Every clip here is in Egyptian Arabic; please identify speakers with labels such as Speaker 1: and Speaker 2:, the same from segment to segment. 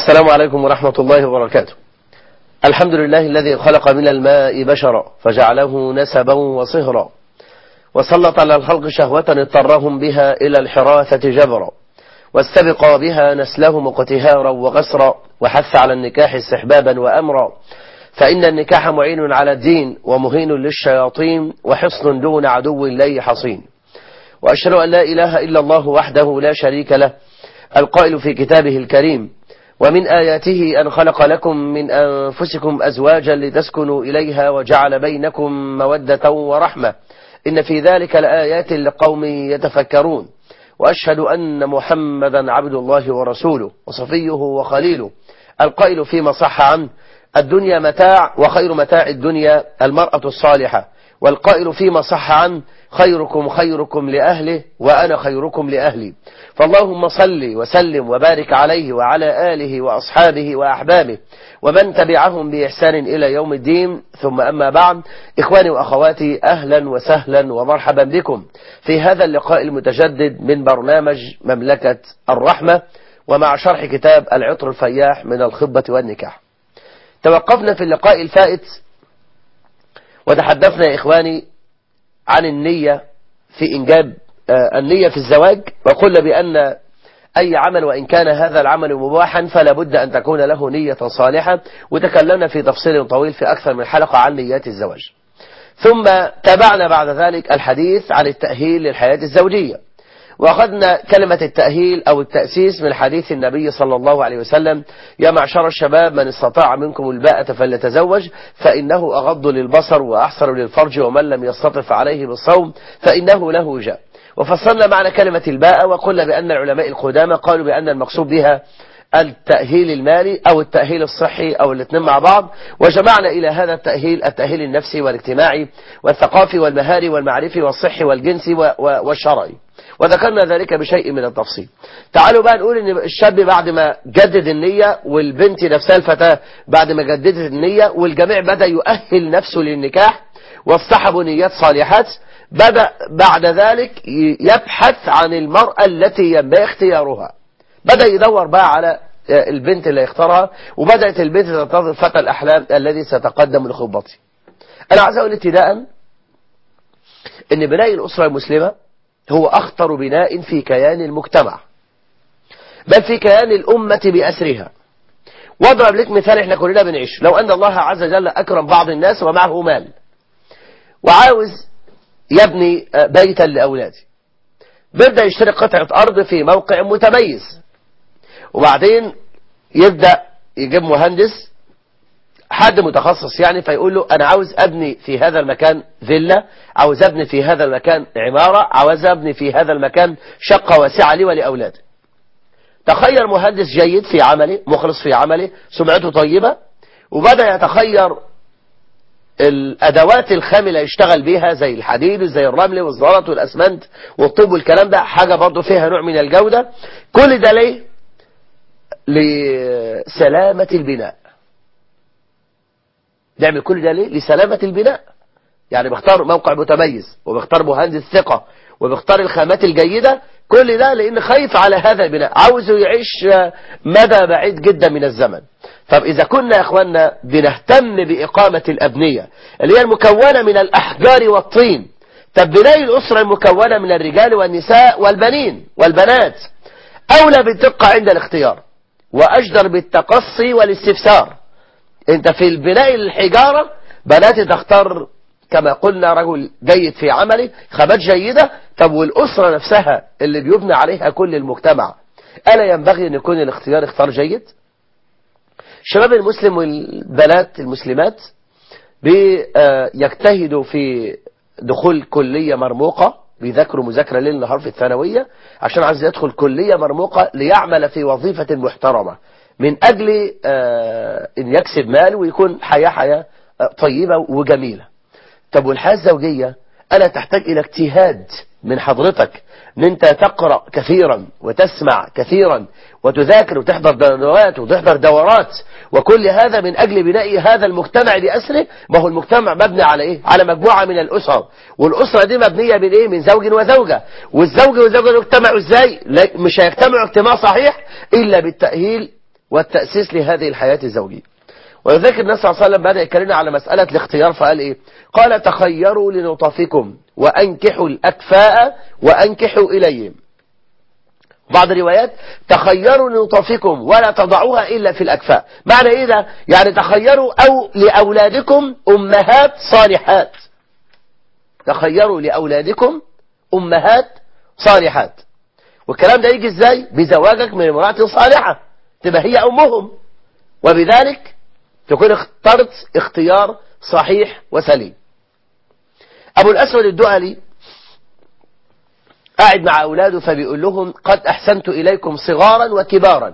Speaker 1: السلام عليكم ورحمة الله وبركاته الحمد لله الذي خلق من الماء بشرا فجعله نسبا وصهرا وسلط على الخلق شهوة اضطرهم بها إلى الحراثة جبرا واستبقى بها نسلهم اقتهارا وغسرا وحث على النكاح استحبابا وأمرا فإن النكاح معين على الدين ومهين للشياطين وحصن دون عدو لي حصين وأشهد أن لا إله إلا الله وحده لا شريك له القائل في كتابه الكريم ومن آياته أن خلق لكم من أنفسكم أزواجا لتسكنوا إليها وجعل بينكم مودة ورحمة إن في ذلك لآيات لقوم يتفكرون وأشهد أن محمدا عبد الله ورسوله وصفيه وخليله القائل فيما صح عنه الدنيا متاع وخير متاع الدنيا المرأة الصالحة والقائل فيما صح عنه خيركم خيركم لأهله وأنا خيركم لأهلي فاللهم صل وسلم وبارك عليه وعلى آله وأصحابه وأحبابه ومن تبعهم بإحسان إلى يوم الدين ثم أما بعد إخواني وأخواتي أهلا وسهلا ومرحبا بكم في هذا اللقاء المتجدد من برنامج مملكة الرحمة ومع شرح كتاب العطر الفياح من الخطبة والنكاح توقفنا في اللقاء الفائت وتحدثنا يا إخواني عن النية في إنجاب النية في الزواج وقلنا بأن أي عمل وإن كان هذا العمل مباحا فلا بد أن تكون له نية صالحة وتكلمنا في تفصيل طويل في أكثر من حلقة عن نيات الزواج ثم تابعنا بعد ذلك الحديث عن التأهيل للحياة الزوجية وأخذنا كلمة التأهيل أو التأسيس من حديث النبي صلى الله عليه وسلم يا معشر الشباب من استطاع منكم الباءة فليتزوج فإنه أغض للبصر وأحسن للفرج ومن لم يستطف عليه بالصوم فإنه له وجاء وفصلنا معنى كلمة الباءة وقلنا بأن العلماء القدامى قالوا بأن المقصود بها التأهيل المالي أو التأهيل الصحي أو الاثنين مع بعض وجمعنا إلى هذا التأهيل التأهيل النفسي والاجتماعي والثقافي والمهاري والمعرفي والصحي والجنسي والشرعي وذكرنا ذلك بشيء من التفصيل تعالوا بقى نقول ان الشاب بعد ما جدد النية والبنت نفسها الفتاة بعد ما جددت النية والجميع بدأ يؤهل نفسه للنكاح واصطحبوا نيات صالحات بدأ بعد ذلك يبحث عن المرأة التي ينبغي اختيارها بدأ يدور بقى على البنت اللي يختارها وبدأت البنت تنتظر فتى الأحلام الذي سيتقدم لخطبته أنا عايز أقول ابتداء أن بناء الأسرة المسلمة هو أخطر بناء في كيان المجتمع بل في كيان الأمة بأسرها واضرب لك مثال احنا كلنا بنعيش لو أن الله عز وجل أكرم بعض الناس ومعه مال وعاوز يبني بيتا لأولاده بيبدأ يشتري قطعة أرض في موقع متميز وبعدين يبدأ يجيب مهندس حد متخصص يعني فيقول له أنا عاوز أبني في هذا المكان فيلا عاوز أبني في هذا المكان عمارة عاوز أبني في هذا المكان شقة واسعة لي ولأولادي تخير مهندس جيد في عمله مخلص في عمله سمعته طيبة وبدأ يتخير الأدوات الخاملة يشتغل بيها زي الحديد وزي الرمل والزلط والأسمنت والطوب والكلام ده حاجة برضه فيها نوع من الجودة كل ده ليه لسلامة البناء نعمل كل ده ليه لسلامة البناء يعني بختار موقع متميز وبختار مهندس ثقة وبختار الخامات الجيدة كل ده لأن خايف على هذا البناء عاوزه يعيش مدى بعيد جدا من الزمن طب إذا كنا يا أخوانا بنهتم بإقامة الأبنية اللي هي المكونة من الأحجار والطين طب بناء الأسرة المكونة من الرجال والنساء والبنين والبنات أولى بالدقة عند الاختيار وأجدر بالتقصي والاستفسار انت في البناء الحجارة بناتي تختار كما قلنا رجل جيد في عمله خامات جيدة طب والأسرة نفسها اللي بيبنى عليها كل المجتمع ألا ينبغي أن يكون الاختيار اختيار جيد الشباب المسلم والبنات المسلمات بيجتهدوا في دخول كلية مرموقة بيذاكروا مذاكرة ليل نهار في الثانوية عشان عايز يدخل كلية مرموقة ليعمل في وظيفة محترمة من أجل أن يكسب مال ويكون حياة حياة طيبة وجميلة طب والحياة الزوجية ألا تحتاج إلى اجتهاد من حضرتك ان انت تقرأ كثيرا وتسمع كثيرا وتذاكر وتحضر دورات وتحضر دورات وكل هذا من أجل بناء هذا المجتمع بأسره ما هو المجتمع مبني على إيه على مجموعة من الأسر والأسرة دي مبنية من إيه من زوج وزوجة والزوج والزوجة يجتمعوا إزاي مش هيجتمعوا اجتماع صحيح إلا بالتأهيل والتأسيس لهذه الحياة الزوجية ولذلك النبي صلى الله عليه وسلم بدأ يكلمنا على مسألة الاختيار فقال إيه قال تخيروا لنطفكم وأنكحوا الأكفاء وأنكحوا إليهم بعض الروايات تخيروا لنطفكم ولا تضعوها إلا في الأكفاء معنى إيه ده يعني تخيروا أو لأولادكم أمهات صالحات تخيروا لأولادكم أمهات صالحات والكلام ده يجي ازاي بزواجك من امرأة صالحة تبقى هي أمهم وبذلك تكون اخترت اختيار صحيح وسليم أبو الأسود الدؤلي قاعد مع أولاده فبيقول لهم قد أحسنت إليكم صغارا وكبارا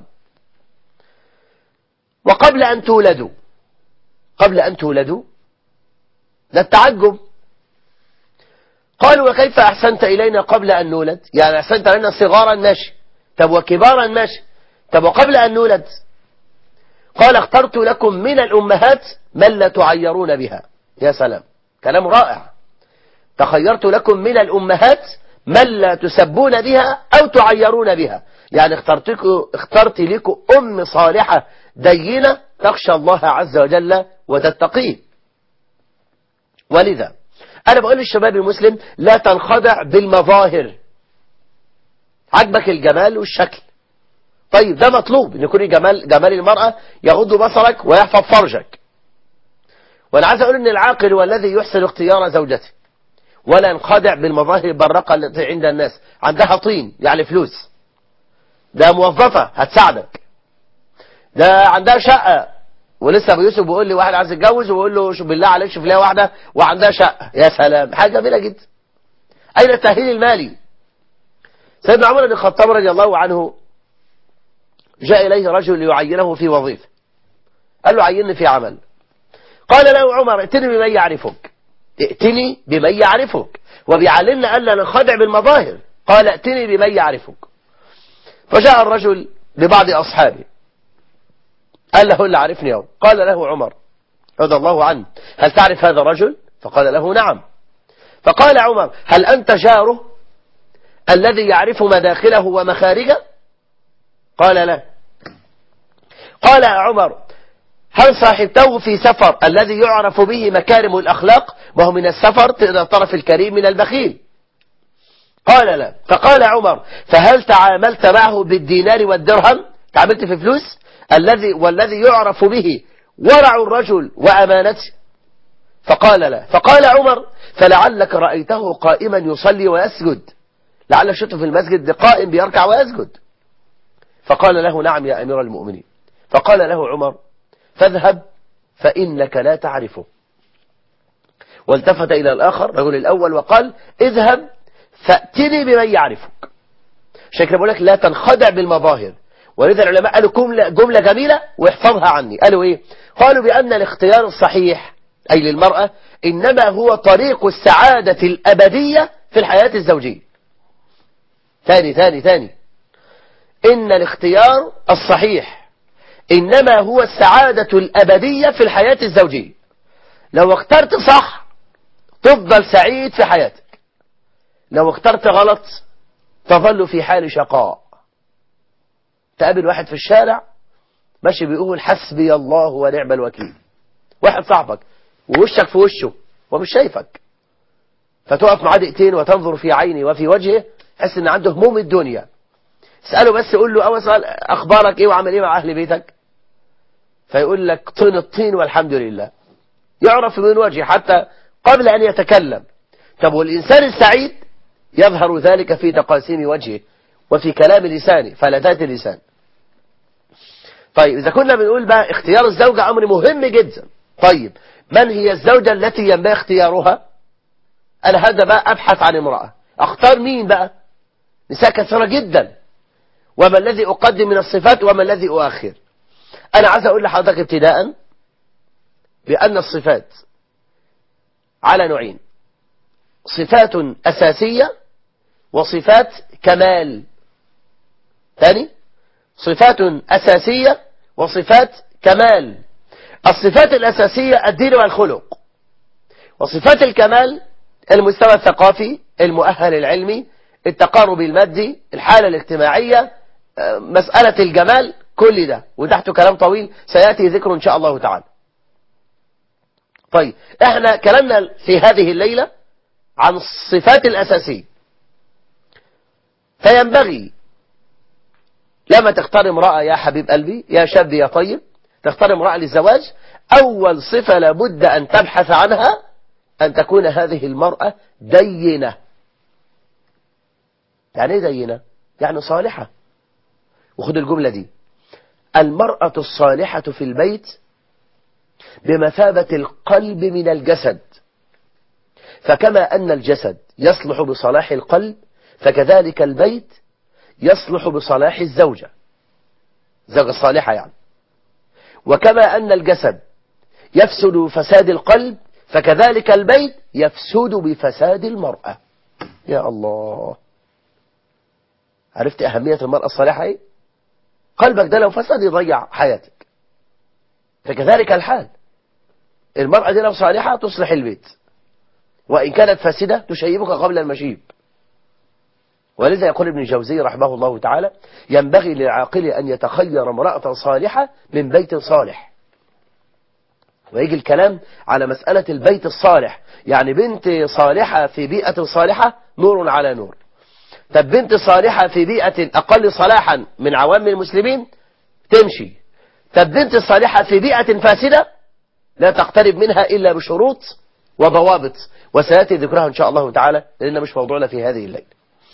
Speaker 1: وقبل أن تولدوا قبل أن تولدوا ده التعجب قالوا وكيف أحسنت إلينا قبل أن نولد يعني أحسنت إلينا صغارا ماشي طب وكبارا ماشي طب وقبل أن نولد قال اخترت لكم من الأمهات من لا تعيرون بها يا سلام كلام رائع تخيرت لكم من الأمهات من لا تسبون بها أو تعيرون بها يعني اخترتكم اخترت لكم أم صالحة دينة تخشى الله عز وجل وتتقيه ولذا أنا بقول للشباب المسلم لا تنخدع بالمظاهر عجبك الجمال والشكل طيب ده مطلوب ان يكون جمال جمال المرأة يغض بصرك ويحفظ فرجك وانا عايز اقول ان العاقل هو الذي يحسن اختيار زوجته ولا ينخدع بالمظاهر البراقة التي عند الناس عندها طين يعني فلوس ده موظفة هتساعدك ده عندها شقة ولسه ابو يوسف بيقول لي واحد عايز يتجوز ويقول له شوف بالله عليك شوف لها واحده وعندها شقه يا سلام حاجه جميله جدا اين التاهيل المالي سيدنا عمر بن الخطاب رضي الله عنه جاء اليه رجل ليعينه في وظيفه قال له عيني في عمل قال له عمر ائتني بمن يعرفك ائتني بمن يعرفك وبيعلمنا الا ننخدع بالمظاهر قال ائتني بمن يعرفك فجاء الرجل لبعض اصحابه قال له اللي عرفني يوم قال له عمر رضي الله عنه هل تعرف هذا الرجل فقال له نعم فقال عمر هل أنت جاره الذي يعرف مداخله ومخارجه قال لا قال يا عمر هل صاحبته في سفر الذي يعرف به مكارم الأخلاق وهو من السفر تقدر طرف الكريم من البخيل قال لا فقال عمر فهل تعاملت معه بالدينار والدرهم تعاملت في فلوس الذي والذي يعرف به ورع الرجل وأمانته فقال لا فقال عمر فلعلك رأيته قائما يصلي ويسجد لعل شفته في المسجد قائم بيركع ويسجد فقال له نعم يا أمير المؤمنين فقال له عمر فاذهب فإنك لا تعرفه والتفت إلى الآخر رجل الأول وقال اذهب فأتني بمن يعرفك شكرا بقول لك لا تنخدع بالمظاهر ولذا العلماء قالوا جملة, جملة جميلة واحفظها عني قالوا ايه قالوا بأن الاختيار الصحيح أي للمرأة إنما هو طريق السعادة الأبدية في الحياة الزوجية ثاني ثاني ثاني إن الاختيار الصحيح إنما هو السعادة الأبدية في الحياة الزوجية لو اخترت صح تفضل سعيد في حياتك لو اخترت غلط تظل في حال شقاء تقابل واحد في الشارع ماشي بيقول حسبي الله ونعم الوكيل واحد صاحبك ووشك في وشه ومش شايفك فتقف معاه دقيقتين وتنظر في عيني وفي وجهه تحس ان عنده هموم الدنيا اسأله بس قول له اول سؤال اخبارك ايه وعمل ايه مع اهل بيتك فيقول لك طين الطين والحمد لله يعرف من وجهه حتى قبل ان يتكلم طب والانسان السعيد يظهر ذلك في تقاسيم وجهه وفي كلام لسانه فلذات اللسان طيب إذا كنا بنقول بقى اختيار الزوجة أمر مهم جدا طيب من هي الزوجة التي ينبغي اختيارها أنا هذا بقى أبحث عن امرأة أختار مين بقى نساء كثيرة جدا وما الذي أقدم من الصفات وما الذي أؤخر أنا عايز أقول لحضرتك ابتداء بأن الصفات على نوعين صفات أساسية وصفات كمال ثاني صفات أساسية وصفات كمال الصفات الأساسية الدين والخلق وصفات الكمال المستوى الثقافي المؤهل العلمي التقارب المادي الحالة الاجتماعية مسألة الجمال كل ده وتحته كلام طويل سيأتي ذكره إن شاء الله تعالى طيب احنا كلامنا في هذه الليلة عن الصفات الأساسية فينبغي لما تختار امرأة يا حبيب قلبي يا شاب يا طيب تختار امرأة للزواج أول صفة لابد أن تبحث عنها أن تكون هذه المرأة دينة يعني ايه دينة يعني صالحة وخد الجملة دي المرأة الصالحة في البيت بمثابة القلب من الجسد فكما أن الجسد يصلح بصلاح القلب فكذلك البيت يصلح بصلاح الزوجة زوجة الصالحة يعني وكما أن الجسد يفسد بفساد القلب فكذلك البيت يفسد بفساد المرأة يا الله عرفت أهمية المرأة الصالحة ايه قلبك ده لو فسد يضيع حياتك فكذلك الحال المرأة دي لو صالحة تصلح البيت وإن كانت فاسدة تشيبك قبل المشيب ولذا يقول ابن الجوزي رحمه الله تعالى ينبغي للعاقل أن يتخير امرأة صالحة من بيت صالح ويجي الكلام على مسألة البيت الصالح يعني بنت صالحة في بيئة صالحة نور على نور طب بنت صالحة في بيئة أقل صلاحا من عوام المسلمين تمشي طب بنت صالحة في بيئة فاسدة لا تقترب منها إلا بشروط وضوابط وسيأتي ذكرها إن شاء الله تعالى لأن مش موضوعنا في هذه الليلة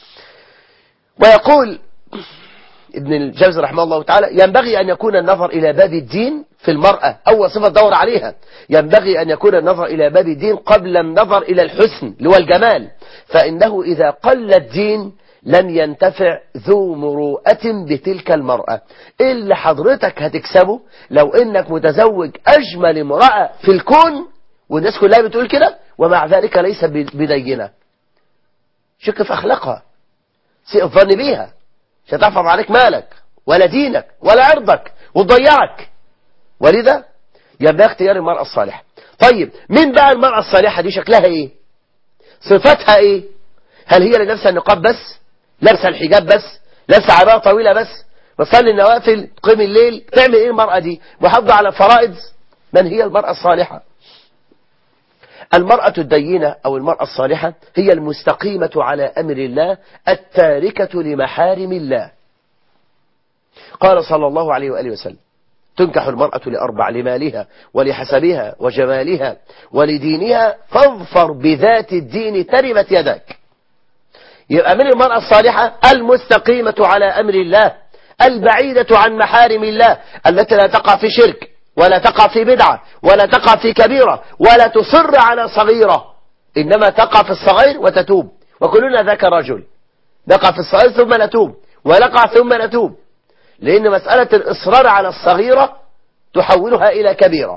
Speaker 1: ويقول ابن الجوزي رحمه الله تعالى ينبغي أن يكون النظر إلى باب الدين في المرأة أول صفة دور عليها ينبغي أن يكون النظر إلى باب الدين قبل النظر إلى الحسن اللي هو الجمال فإنه إذا قل الدين لن ينتفع ذو مروءة بتلك المرأة اللي حضرتك هتكسبه لو انك متزوج اجمل امرأة في الكون والناس كلها بتقول كده ومع ذلك ليس بدينة شك في اخلاقها سيء الظن بيها مش هتحفظ عليك مالك ولا دينك ولا عرضك وتضيعك ولذا يبقى اختيار المرأة الصالحة طيب مين بقى المرأة الصالحة دي شكلها ايه صفتها ايه هل هي لنفسها النقاب بس لابسه الحجاب بس لابسه عباءه طويله بس بتصلي النوافل تقيم الليل تعمل ايه المرأة دي محافظة على فرائض من هي المرأة الصالحة المرأة الدينة أو المرأة الصالحة هي المستقيمة على أمر الله التاركة لمحارم الله قال صلى الله عليه وآله وسلم تنكح المرأة لأربع لمالها ولحسبها وجمالها ولدينها فاظفر بذات الدين تربت يدك يبقى من المرأة الصالحة المستقيمة على أمر الله البعيدة عن محارم الله التي لا تقع في شرك ولا تقع في بدعة ولا تقع في كبيرة ولا تصر على صغيرة إنما تقع في الصغير وتتوب وكلنا ذاك رجل نقع في الصغير ثم نتوب ونقع ثم نتوب لأن مسألة الإصرار على الصغيرة تحولها إلى كبيرة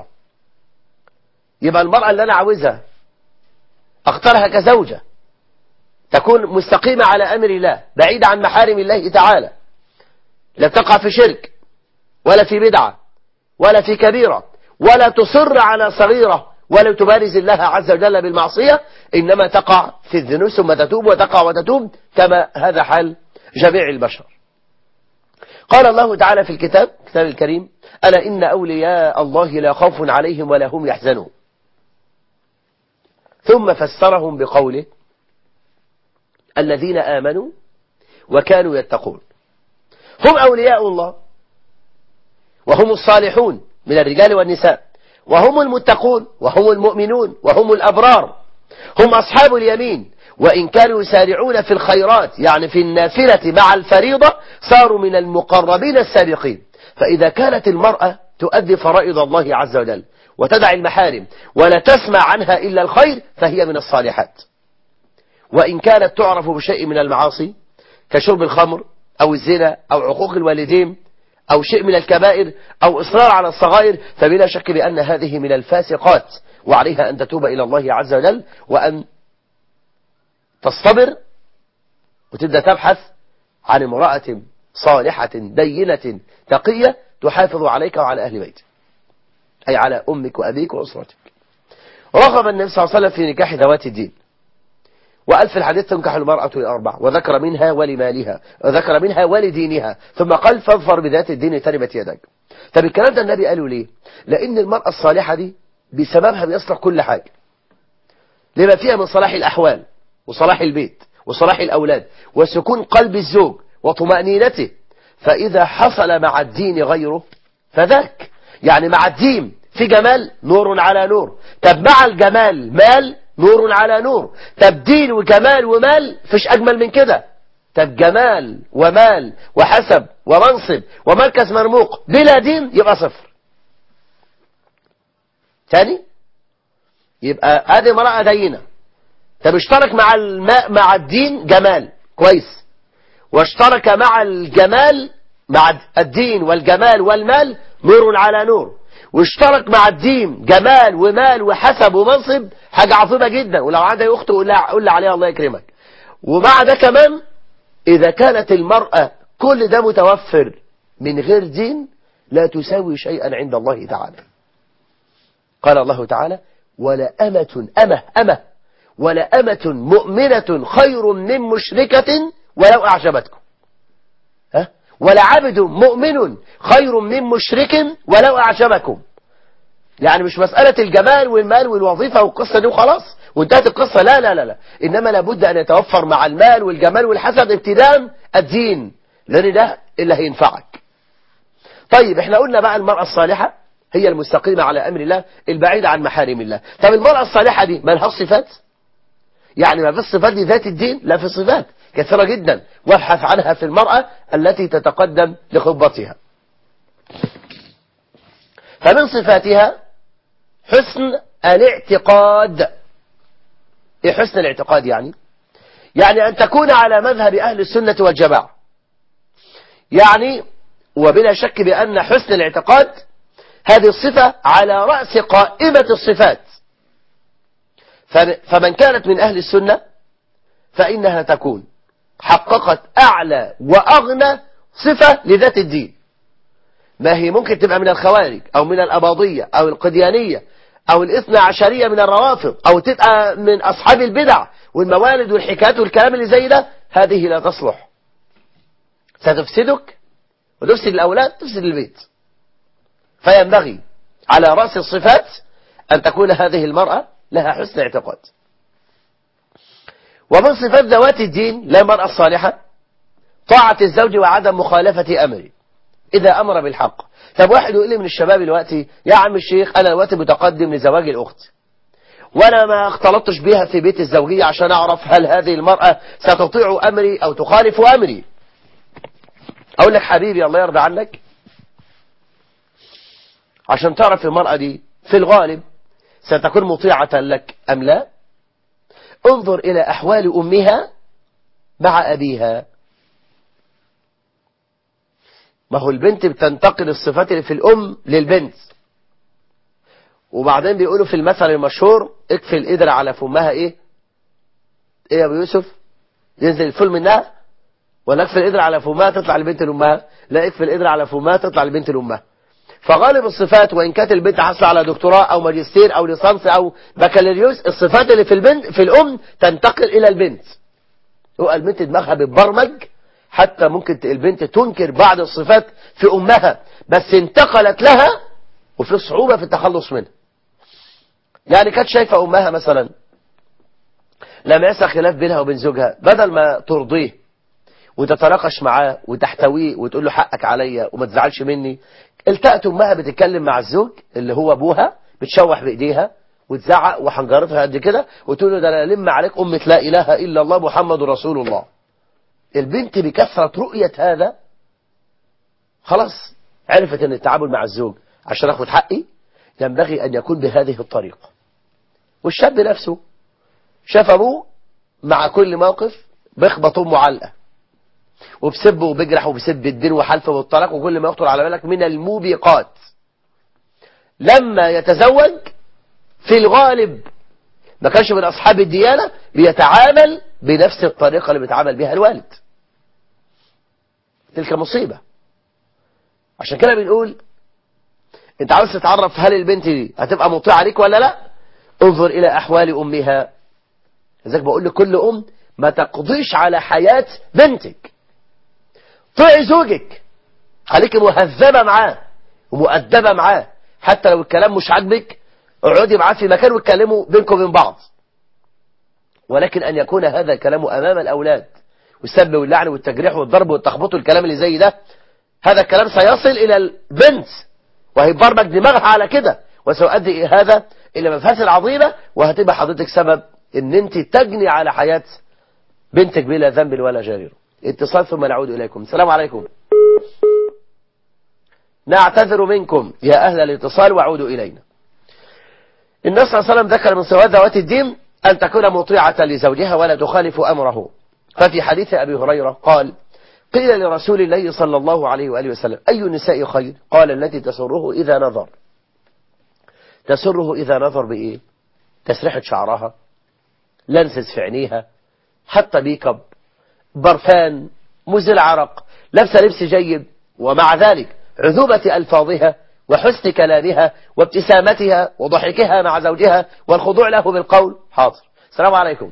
Speaker 1: يبقى المرأة اللي أنا عاوزها أختارها كزوجة تكون مستقيمة على أمر الله بعيدة عن محارم الله تعالى لا تقع في شرك ولا في بدعة ولا في كبيرة ولا تصر على صغيرة ولا تبارز الله عز وجل بالمعصية إنما تقع في الذنوب ثم تتوب وتقع وتتوب كما هذا حال جميع البشر قال الله تعالى في الكتاب كتاب الكريم ألا إن أولياء الله لا خوف عليهم ولا هم يحزنون ثم فسرهم بقوله الذين آمنوا وكانوا يتقون هم أولياء الله وهم الصالحون من الرجال والنساء وهم المتقون وهم المؤمنون وهم الأبرار هم أصحاب اليمين وإن كانوا يسارعون في الخيرات يعني في النافلة مع الفريضة صاروا من المقربين السابقين فإذا كانت المرأة تؤدي فرائض الله عز وجل وتدع المحارم ولا تسمع عنها إلا الخير فهي من الصالحات وإن كانت تعرف بشيء من المعاصي كشرب الخمر أو الزنا أو عقوق الوالدين أو شيء من الكبائر أو إصرار على الصغائر فبلا شك بأن هذه من الفاسقات وعليها أن تتوب إلى الله عز وجل وأن تصطبر وتبدأ تبحث عن امرأة صالحة دينة تقية تحافظ عليك وعلى أهل بيتك أي على أمك وأبيك وأسرتك رغب النبي صلى الله عليه وسلم في نكاح ذوات الدين وقال في الحديث تنكح المرأة لأربع وذكر منها ولمالها وذكر منها ولدينها ثم قال فاظفر بذات الدين تربت يدك طب الكلام ده النبي قاله ليه لأن المرأة الصالحة دي بسببها بيصلح كل حاجة لما فيها من صلاح الأحوال وصلاح البيت وصلاح الأولاد وسكون قلب الزوج وطمأنينته فإذا حصل مع الدين غيره فذاك يعني مع الدين في جمال نور على نور طب مع الجمال مال نور على نور طب دين وجمال ومال فيش أجمل من كده طب جمال ومال وحسب ومنصب ومركز مرموق بلا دين يبقى صفر تاني يبقى ادي امرأة دينة طب اشترك مع الماء مع الدين جمال كويس واشترك مع الجمال مع الدين والجمال والمال نور على نور واشترك مع الدين جمال ومال وحسب ومنصب حاجة عظيمة جدا ولو عندها اخت قول لها قول لها عليها الله يكرمك ومع ده كمان اذا كانت المرأة كل ده متوفر من غير دين لا تساوي شيئا عند الله تعالى قال الله تعالى ولا أمة أمة أمة ولا أمة مؤمنة خير من مشركة ولو أعجبتكم ها؟ ولا عبد مؤمن خير من مشرك ولو أعجبكم يعني مش مسألة الجمال والمال والوظيفة والقصة دي وخلاص وانتهت القصة لا لا لا لا إنما لابد أن يتوفر مع المال والجمال والحسد ابتداء الدين لأن ده اللي هينفعك طيب احنا قلنا بقى المرأة الصالحة هي المستقيمة على أمر الله البعيدة عن محارم الله طب المرأة الصالحة دي ما لها صفات يعني ما في الصفات دي ذات الدين لا في صفات كثيرة جدا وابحث عنها في المرأة التي تتقدم لخطبتها فمن صفاتها حسن الاعتقاد ايه حسن الاعتقاد يعني يعني أن تكون على مذهب أهل السنة والجماعة يعني وبلا شك بأن حسن الاعتقاد هذه الصفة على رأس قائمة الصفات فمن كانت من أهل السنة فإنها تكون حققت أعلى وأغنى صفة لذات الدين ما هي ممكن تبقى من الخوارج أو من الأباضية أو القديانية أو الاثنى عشرية من الروافض أو تبقى من أصحاب البدع والموالد والحكايات والكلام اللي زي ده هذه لا تصلح ستفسدك وتفسد الأولاد تفسد البيت فينبغي على رأس الصفات أن تكون هذه المرأة لها حسن اعتقاد ومن صفات ذوات الدين لا المرأة الصالحة طاعة الزوج وعدم مخالفة أمره إذا أمر بالحق طب واحد يقول لي من الشباب دلوقتي يا عم الشيخ أنا دلوقتي متقدم لزواج الأخت وأنا ما اختلطتش بها في بيت الزوجية عشان أعرف هل هذه المرأة ستطيع أمري أو تخالف أمري أقول لك حبيبي الله يرضى عنك عشان تعرف المرأة دي في الغالب ستكون مطيعة لك أم لا انظر إلى أحوال أمها مع أبيها ما هو البنت بتنتقل الصفات اللي في الأم للبنت وبعدين بيقولوا في المثل المشهور اكفي القدر على فمها ايه ايه يا ابو يوسف ينزل الفل منها ولا اكفي القدر على فمها تطلع البنت لامها لا اكفي القدر على فمها تطلع البنت لامها فغالب الصفات وإن كانت البنت حاصله على دكتوراه أو ماجستير أو ليسانس أو بكالوريوس الصفات اللي في البنت في الأم تنتقل إلى البنت هو البنت دماغها بتبرمج حتى ممكن البنت تنكر بعض الصفات في أمها بس انتقلت لها وفي صعوبة في التخلص منها يعني كانت شايفة أمها مثلا لما يحصل خلاف بينها وبين زوجها بدل ما ترضيه وتتناقش معاه وتحتويه وتقول له حقك عليا وما تزعلش مني التقت امها بتتكلم مع الزوج اللي هو ابوها بتشوح بايديها وتزعق وحنجرتها قد كده وتقول له ده انا لم عليك امه لا اله الا الله محمد رسول الله البنت بكثره رؤيه هذا خلاص عرفت ان التعامل مع الزوج عشان اخد حقي ينبغي ان يكون بهذه الطريقه والشاب نفسه شاف ابوه مع كل موقف بيخبط امه علقه وبسب وبيجرح وبسب الدين وحلف والطلاق وكل ما يخطر على بالك من الموبقات لما يتزوج في الغالب ما كانش من أصحاب الديانة بيتعامل بنفس الطريقة اللي بيتعامل بها الوالد تلك مصيبة عشان كده بنقول انت عاوز تتعرف هل البنت دي هتبقى مطيعة عليك ولا لا انظر إلى أحوال أمها لذلك بقول لكل أم ما تقضيش على حياة بنتك طيعي زوجك خليك مهذبة معاه ومؤدبة معاه حتى لو الكلام مش عاجبك اقعدي معاه في مكان واتكلموا بينكم وبين بعض ولكن أن يكون هذا الكلام أمام الأولاد والسب واللعن والتجريح والضرب والتخبط والكلام اللي زي ده هذا الكلام سيصل إلى البنت وهيبرمج دماغها على كده وسيؤدي هذا إلى مفاسد عظيمة وهتبقى حضرتك سبب ان انت تجني على حياة بنتك بلا ذنب ولا جرير اتصال ثم نعود إليكم السلام عليكم نعتذر منكم يا أهل الاتصال وعودوا إلينا النبي صلى الله عليه وسلم ذكر من سواد ذوات الدين أن تكون مطيعة لزوجها ولا تخالف أمره ففي حديث أبي هريرة قال قيل لرسول الله صلى الله عليه وآله وسلم أي النساء خير قال التي تسره إذا نظر تسره إذا نظر بإيه تسرحة شعرها لنسز في عينيها حتى بيكب برفان مزل عرق لبس لبس جيد ومع ذلك عذوبة ألفاظها وحسن كلامها وابتسامتها وضحكها مع زوجها والخضوع له بالقول حاضر السلام عليكم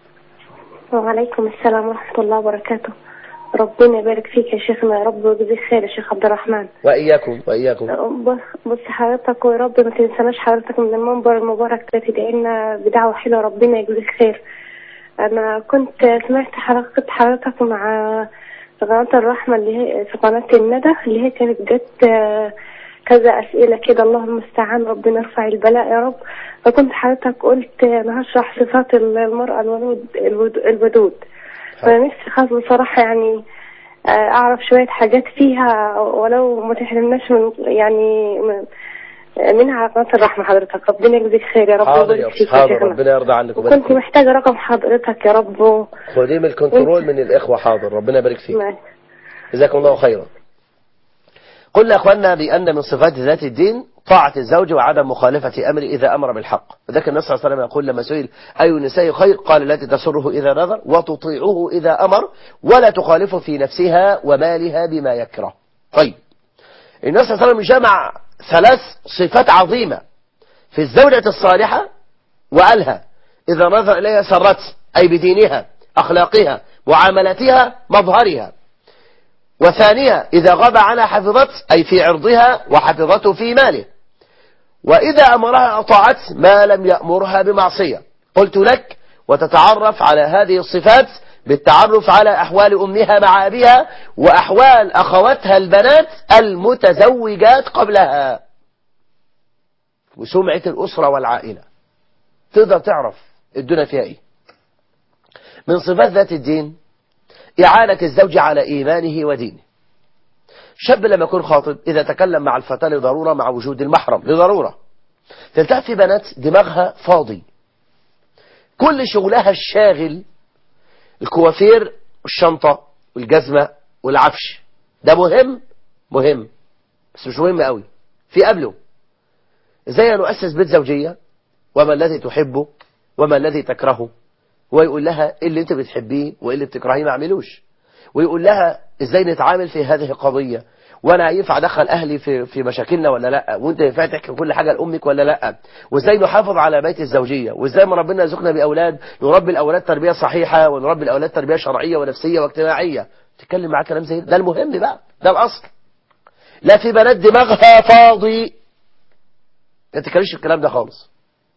Speaker 2: وعليكم السلام ورحمة الله وبركاته ربنا يبارك فيك يا شيخنا يا رب ويجزيك خير يا شيخ عبد الرحمن
Speaker 1: وإياكم وإياكم
Speaker 2: بص بص حضرتك ويا رب ما تنسناش حضرتك من المنبر المبارك ده تدعي لنا بدعوة حلوة ربنا يجزيك خير أنا كنت سمعت حلقة حضرتك مع قناة الرحمة اللي هي في قناة الندى اللي هي كانت جت آه، كذا أسئلة كده اللهم المستعان ربنا يرفع البلاء يا رب فكنت حضرتك قلت أنا هشرح صفات المرأة الولود الود- الودود فأنا نفسي خاص بصراحة يعني آه، أعرف شوية حاجات فيها ولو ما تحرمناش من يعني من- منها على قناة الرحمة حضرتك ربنا يجزيك خير يا رب
Speaker 1: حاضر
Speaker 2: ويبارك
Speaker 1: يا
Speaker 2: فيك
Speaker 1: أستاذ حاضر
Speaker 2: شيخنا.
Speaker 1: ربنا يرضى عنك ويبارك
Speaker 2: وكنت
Speaker 1: فيك.
Speaker 2: محتاجة رقم حضرتك يا رب و...
Speaker 1: خديه من الكنترول من الإخوة حاضر ربنا يبارك فيك
Speaker 2: ما-
Speaker 1: جزاكم الله خيرا قلنا يا أخواننا بأن من صفات ذات الدين طاعة الزوج وعدم مخالفة أمره إذا أمر بالحق وذلك النبي صلى الله عليه وسلم يقول لما سئل أي النساء خير قال التي تسره إذا نظر وتطيعه إذا أمر ولا تخالف في نفسها ومالها بما يكره طيب النبي صلى الله عليه وسلم جمع ثلاث صفات عظيمة في الزوجة الصالحة وقالها إذا نظر إليها سرت أي بدينها أخلاقها معاملتها مظهرها وثانيها إذا غاب عنها حفظت أي في عرضها وحفظته في ماله وإذا أمرها أطاعت ما لم يأمرها بمعصية قلت لك وتتعرف على هذه الصفات بالتعرف على أحوال أمها مع أبيها وأحوال أخواتها البنات المتزوجات قبلها وسمعة الأسرة والعائلة تقدر تعرف الدنيا فيها إيه من صفات ذات الدين إعانة الزوج على إيمانه ودينه شاب لما يكون خاطب إذا تكلم مع الفتاة لضرورة مع وجود المحرم لضرورة تلتقى في بنات دماغها فاضي كل شغلها الشاغل الكوافير والشنطة والجزمة والعفش ده مهم مهم بس مش مهم قوي في قبله ازاي نؤسس بيت زوجية وما الذي تحبه وما الذي تكرهه ويقول لها إيه اللي انت بتحبيه وايه اللي بتكرهيه ما اعملوش ويقول لها ازاي نتعامل في هذه القضية وانا ينفع ادخل اهلي في في مشاكلنا ولا لا وانت ينفع تحكي كل حاجه لامك ولا لا وازاي نحافظ على بيت الزوجيه وازاي ما ربنا يرزقنا باولاد نربي الاولاد تربيه صحيحه ونربي الاولاد تربيه شرعيه ونفسيه واجتماعيه تتكلم معاه كلام زي ده ده المهم بقى ده الاصل لا في بنات دماغها فاضي ما تتكلمش في الكلام ده خالص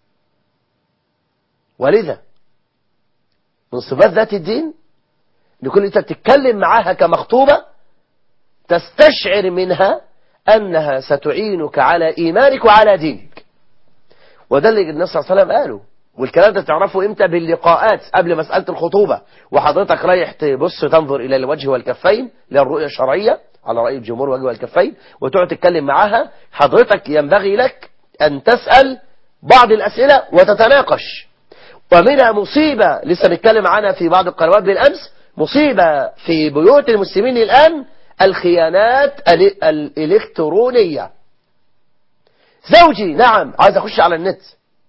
Speaker 1: ولذا من صفات ذات الدين ان كل انت بتتكلم معاها كمخطوبة تستشعر منها انها ستعينك على ايمانك وعلى دينك وده اللي النبي صلى الله عليه وسلم قاله والكلام ده تعرفه امتى باللقاءات قبل مسألة الخطوبة وحضرتك رايح تبص تنظر الى الوجه والكفين للرؤية الشرعية على رأي الجمهور وجه والكفين وتقعد تتكلم معاها حضرتك ينبغي لك ان تسأل بعض الاسئلة وتتناقش ومنها مصيبة لسه بنتكلم عنها في بعض القنوات بالأمس مصيبة في بيوت المسلمين الآن الخيانات ال- الإلكترونية زوجي نعم عايز أخش على النت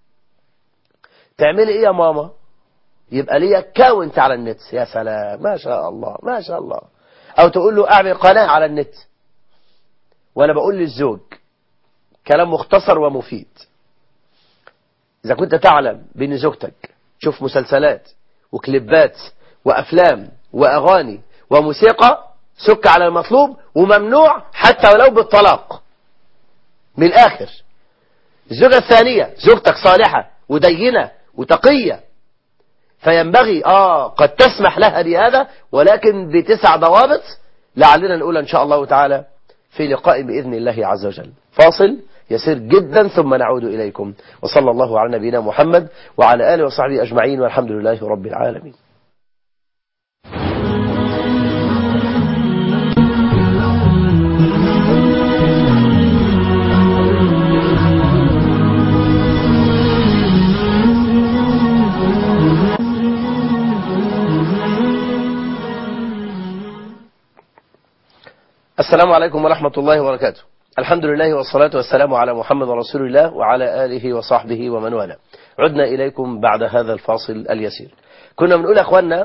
Speaker 1: تعملي إيه يا ماما يبقى لي اكاونت على النت يا سلام ما شاء الله ما شاء الله أو تقول له أعمل قناة على النت وأنا بقول للزوج كلام مختصر ومفيد إذا كنت تعلم بأن زوجتك تشوف مسلسلات وكليبات وأفلام وأغاني وموسيقى سك على المطلوب وممنوع حتى ولو بالطلاق من الآخر الزوجة الثانية زوجتك صالحة ودينة وتقية فينبغي آه قد تسمح لها بهذا ولكن بتسع ضوابط لعلنا نقول إن شاء الله تعالى في لقاء بإذن الله عز وجل فاصل يسير جدا ثم نعود إليكم وصلى الله على نبينا محمد وعلى آله وصحبه أجمعين والحمد لله رب العالمين السلام عليكم ورحمة الله وبركاته الحمد لله والصلاة والسلام على محمد رسول الله وعلى آله وصحبه ومن والاه عدنا إليكم بعد هذا الفاصل اليسير كنا بنقول يا أخوانا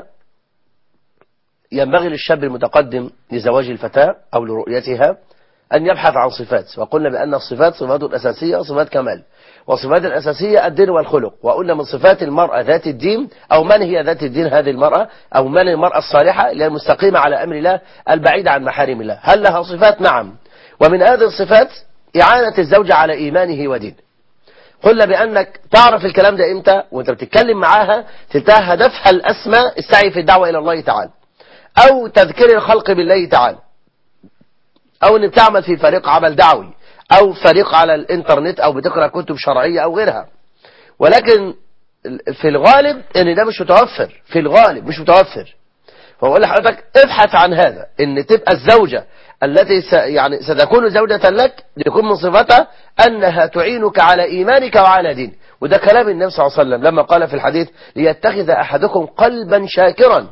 Speaker 1: ينبغي للشاب المتقدم لزواج الفتاة أو لرؤيتها أن يبحث عن صفات وقلنا بأن الصفات صفات الأساسية صفات كمال وصفات الأساسية الدين والخلق وقلنا من صفات المرأة ذات الدين أو من هي ذات الدين هذه المرأة أو من المرأة الصالحة اللي هي المستقيمة على أمر الله البعيدة عن محارم الله هل لها صفات نعم ومن هذه الصفات إعانة الزوجة على إيمانه ودينه قلنا بأنك تعرف الكلام ده إمتى وانت بتتكلم معاها تلتها هدفها الأسمى السعي في الدعوة إلى الله تعالى أو تذكير الخلق بالله تعالى أو أن بتعمل في فريق عمل دعوي أو فريق على الإنترنت أو بتقرأ كتب شرعية أو غيرها ولكن في الغالب أن ده مش متوفر في الغالب مش متوفر فأقول لحضرتك ابحث عن هذا أن تبقى الزوجة التي س يعني ستكون زوجة لك يكون من صفتها أنها تعينك على إيمانك وعلى دينك وده كلام النبي صلى الله عليه وسلم لما قال في الحديث ليتخذ أحدكم قلبا شاكرا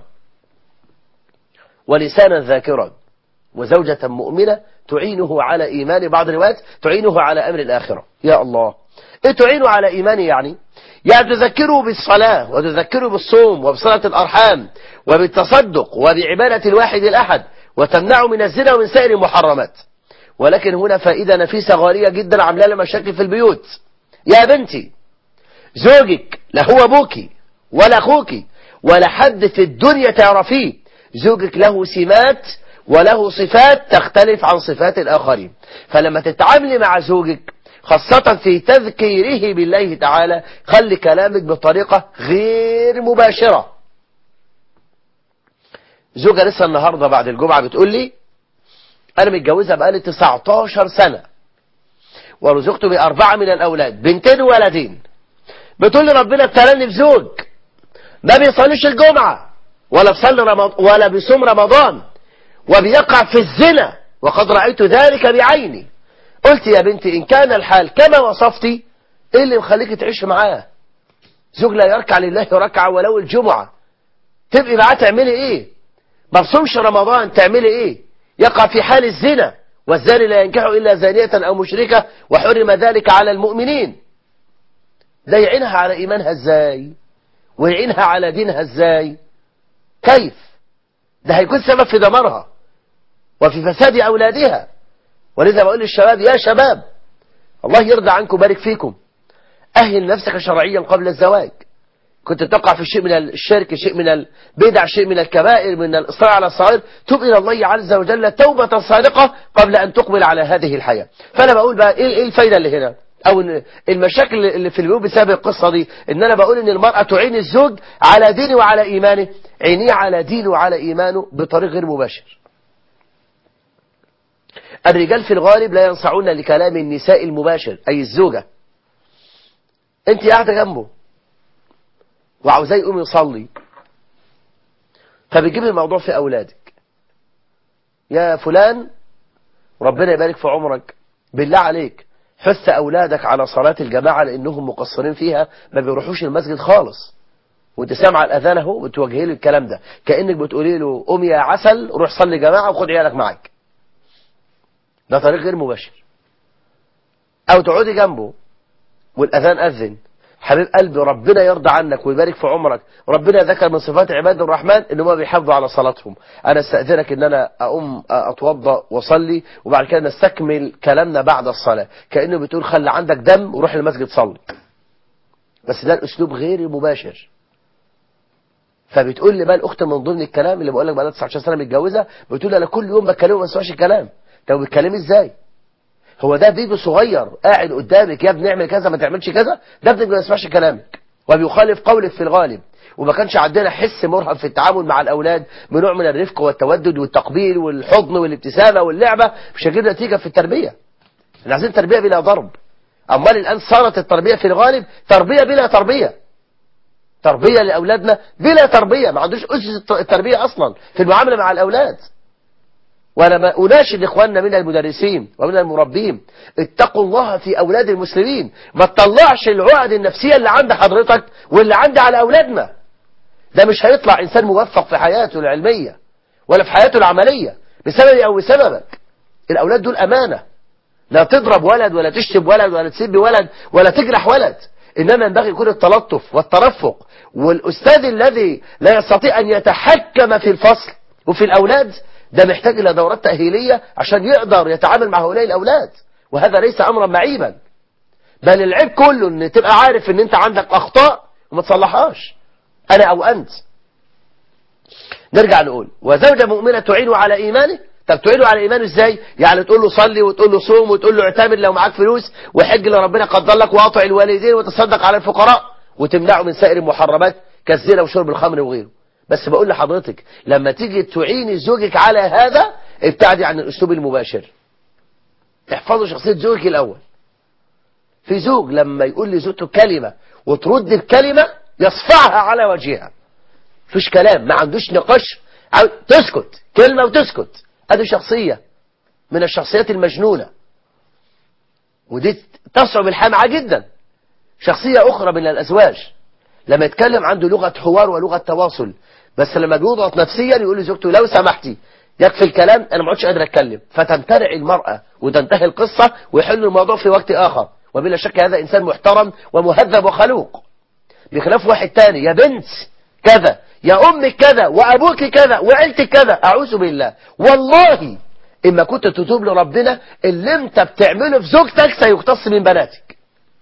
Speaker 1: ولسانا ذاكرا وزوجة مؤمنة تعينه على إيمان بعض الروايات تعينه على أمر الآخرة يا الله إيه تعينه على إيمانه يعني يعني تذكره بالصلاة وتذكره بالصوم وبصلاة الأرحام وبالتصدق وبعبادة الواحد الأحد وتمنعه من الزنا ومن سائر المحرمات ولكن هنا فائدة نفيسة غالية جدا عامله لنا مشاكل في البيوت يا بنتي زوجك لا هو ابوكي ولا اخوك ولا حد في الدنيا تعرفيه زوجك له سمات وله صفات تختلف عن صفات الآخرين فلما تتعاملي مع زوجك خاصة في تذكيره بالله تعالى خلي كلامك بطريقة غير مباشرة زوجة لسه النهاردة بعد الجمعة بتقول لي أنا متجوزة بقالي 19 سنة ورزقت بأربعة من الأولاد بنتين وولدين بتقول لي ربنا ابتلاني بزوج ما بيصليش الجمعة ولا بيصلي رمضان ولا بيصوم رمضان وبيقع في الزنا وقد رأيت ذلك بعيني قلت يا بنتي إن كان الحال كما وصفتي إيه اللي مخليك تعيش معاه زوج لا يركع لله ركعة ولو الجمعة تبقي معاه تعملي إيه ما بصومش رمضان تعملي إيه يقع في حال الزنا والزاني لا ينكح إلا زانية أو مشركة وحرم ذلك على المؤمنين ده يعينها على إيمانها إزاي ويعينها على دينها إزاي كيف ده هيكون سبب في دمارها وفي فساد أولادها ولذا بقول للشباب يا شباب الله يرضى عنكم بارك فيكم أهل نفسك شرعيا قبل الزواج كنت تقع في شيء من الشرك شيء من البدع شيء من الكبائر من الإصرار على الصغير تب إلى الله عز وجل توبة صادقة قبل أن تقبل على هذه الحياة فأنا بقول بقى إيه إيه الفايدة اللي هنا أو المشاكل اللي في البيوت بسبب القصة دي إن أنا بقول إن المرأة تعين الزوج على دينه وعلى إيمانه عينيه على دينه وعلى إيمانه بطريق غير مباشر الرجال في الغالب لا ينصعون لكلام النساء المباشر أي الزوجة أنت قاعدة جنبه وعاوزاه يقوم يصلي فبتجيب الموضوع في أولادك يا فلان ربنا يبارك في عمرك بالله عليك حث أولادك على صلاة الجماعة لأنهم مقصرين فيها ما بيروحوش المسجد خالص وانت سامع الأذان اهو بتوجهي له الكلام ده كأنك بتقولي له قوم يا عسل روح صلي جماعة وخد عيالك معاك ده طريق غير مباشر أو تقعدي جنبه والأذان أذن حبيب قلبي ربنا يرضى عنك ويبارك في عمرك ربنا ذكر من صفات عباد الرحمن ان هم بيحافظوا على صلاتهم انا استاذنك ان انا اقوم اتوضا واصلي وبعد كده نستكمل كلامنا بعد الصلاه كانه بتقول خلي عندك دم وروح المسجد صلي بس ده الاسلوب غير مباشر فبتقول لي بقى الاخت من ضمن الكلام اللي بقول لك بقى لها 19 سنه متجوزه بتقول لي انا كل يوم بكلمه ما اسمعش الكلام طب بتكلمي ازاي هو ده بيبي صغير قاعد قدامك يا ابني اعمل كذا ما تعملش كذا ده ابنك ما يسمعش كلامك وبيخالف قولك في الغالب وما كانش عندنا حس مرهف في التعامل مع الاولاد بنوع من الرفق والتودد والتقبيل والحضن والابتسامه واللعبه مش هيجيب نتيجه في التربيه احنا عايزين تربيه بلا ضرب امال الان صارت التربيه في الغالب تربيه بلا تربيه تربيه لاولادنا بلا تربيه ما عندوش اسس التربيه اصلا في المعامله مع الاولاد وانا ما اناشد اخواننا من المدرسين ومن المربين اتقوا الله في اولاد المسلمين ما تطلعش العقد النفسيه اللي عند حضرتك واللي عندي على اولادنا ده مش هيطلع انسان موفق في حياته العلميه ولا في حياته العمليه بسببي او بسببك الاولاد دول امانه لا تضرب ولد ولا تشتم ولد ولا تسب ولد ولا تجرح ولد انما ينبغي يكون التلطف والترفق والاستاذ الذي لا يستطيع ان يتحكم في الفصل وفي الاولاد ده محتاج الى دورات تأهيلية عشان يقدر يتعامل مع هؤلاء الاولاد وهذا ليس امرا معيبا بل العيب كله ان تبقى عارف ان انت عندك اخطاء وما تصلحهاش انا او انت نرجع نقول وزوجة مؤمنة تعين على ايمانه طب تعينه على ايمانه ازاي يعني تقول له صلي وتقول له صوم وتقول له اعتمد لو معاك فلوس وحج لو ربنا قدر لك واطع الوالدين وتصدق على الفقراء وتمنعه من سائر المحرمات كالزنا وشرب الخمر وغيره بس بقول لحضرتك لما تيجي تعيني زوجك على هذا ابتعدي عن الاسلوب المباشر احفظوا شخصية زوجك الاول في زوج لما يقول لزوجته كلمة وترد الكلمة يصفعها على وجهها فيش كلام ما عندوش نقاش تسكت كلمة وتسكت ادي شخصية من الشخصيات المجنونة ودي تصعب الحياة معاه جدا شخصية اخرى من الازواج لما يتكلم عنده لغة حوار ولغة تواصل بس لما بيضغط نفسيا يقول لزوجته لو سمحتي يكفي الكلام انا ما عدتش قادر اتكلم فتمتنع المرأة وتنتهي القصة ويحل الموضوع في وقت اخر وبلا شك هذا انسان محترم ومهذب وخلوق بخلاف واحد تاني يا بنت كذا يا امك كذا وابوك كذا وعيلتك كذا اعوذ بالله والله اما كنت تتوب لربنا اللي انت بتعمله في زوجتك سيقتص من بناتك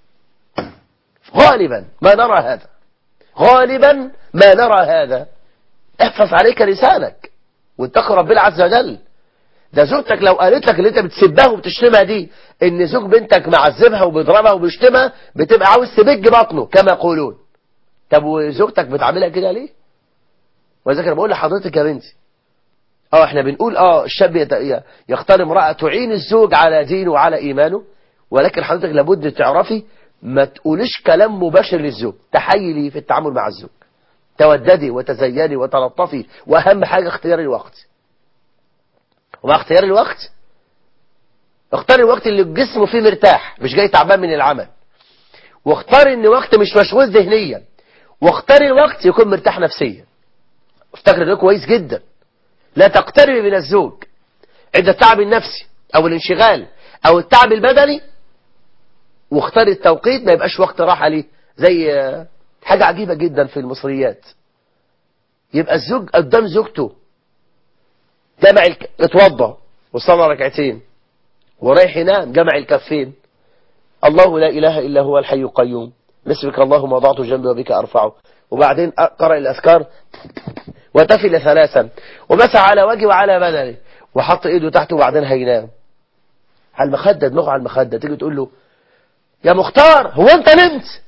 Speaker 1: غالبا ما نرى هذا غالبا ما نرى هذا احفظ عليك لسانك واتقي ربنا عز وجل ده زوجتك لو قالت لك اللي انت بتسبها وبتشتمها دي ان زوج بنتك معذبها وبيضربها وبيشتمها بتبقى عاوز تبج بطنه كما يقولون طب وزوجتك بتعملها كده ليه وذلك انا بقول لحضرتك يا بنتي اه احنا بنقول اه الشاب يت- يختار امرأة تعين الزوج على دينه وعلى ايمانه ولكن حضرتك لابد تعرفي ما تقوليش كلام مباشر للزوج تحيلي في التعامل مع الزوج توددي وتزيني وتلطفي واهم حاجة اختيار الوقت ومع اختيار الوقت اختار الوقت اللي الجسم فيه مرتاح مش جاي تعبان من العمل واختار ان وقت مش مشغول ذهنيا واختار الوقت يكون مرتاح نفسيا افتكر ده كويس جدا لا تقتربي من الزوج عند التعب النفسي او الانشغال او التعب البدني واختار التوقيت ما يبقاش وقت راحة ليه زي آه، حاجة عجيبة جدا في المصريات يبقى الزوج قدام زوجته جمع الك... اتوضى وصلى ركعتين ورايح ينام جمع الكفين الله لا إله إلا هو الحي القيوم باسمك اللهم وضعت جنبي وبك أرفعه وبعدين قرأ الأذكار وتفل ثلاثا ومسح على وجهه وعلى بدنه وحط ايده تحته وبعدين هينام على المخدة دماغه على المخدة تيجي تقول له يا مختار هو انت نمت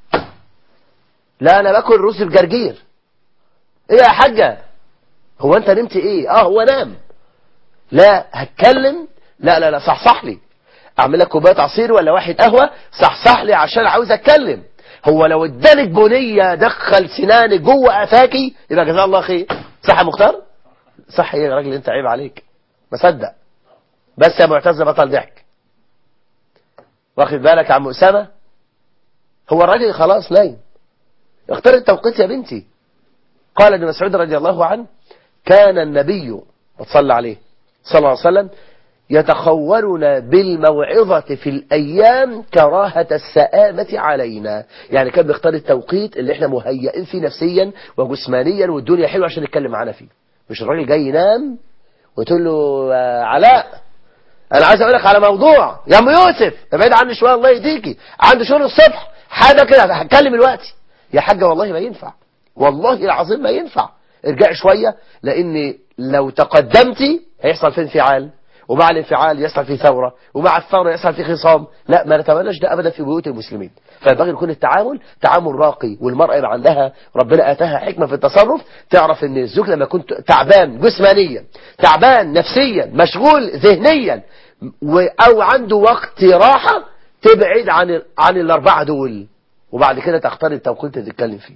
Speaker 1: لا انا باكل رز بجرجير ايه يا حاجة هو انت نمت ايه اه هو نام لا هتكلم لا لا لا صحصح لي اعمل لك كوبايه عصير ولا واحد قهوه صحصح لي عشان عاوز اتكلم هو لو ادانك بنيه دخل سنانك جوه قفاكي يبقى جزاه الله خير صح يا مختار صح يا راجل انت عيب عليك ما صدق بس يا معتز بطل ضحك واخد بالك يا عم اسامه هو الراجل خلاص نايم اختار التوقيت يا بنتي قال ابن مسعود رضي الله عنه كان النبي صلى عليه صلى الله عليه وسلم يتخولنا بالموعظة في الأيام كراهة السآمة علينا يعني كان بيختار التوقيت اللي احنا مهيئين فيه نفسيا وجسمانيا والدنيا حلوة عشان نتكلم معانا فيه مش الراجل جاي ينام وتقول له آه، علاء انا عايز اقول لك على موضوع يا ام يوسف ابعد عني شويه الله يهديكي عندي شغل الصبح حاجه كده هتكلم دلوقتي يا حاجه والله ما ينفع والله العظيم ما ينفع ارجعي شوية لان لو تقدمتي هيحصل في انفعال ومع الانفعال يحصل في ثورة ومع الثورة يحصل في خصام لا ما نتمناش ده ابدا في بيوت المسلمين فينبغي يكون التعامل تعامل راقي والمرأة يبقى عندها ربنا اتاها حكمة في التصرف تعرف ان الزوج لما كنت تعبان جسمانيا تعبان نفسيا مشغول ذهنيا و- او عنده وقت راحة تبعد عن عن الاربعة دول وبعد كده تختار التوقيت اللي تتكلم فيه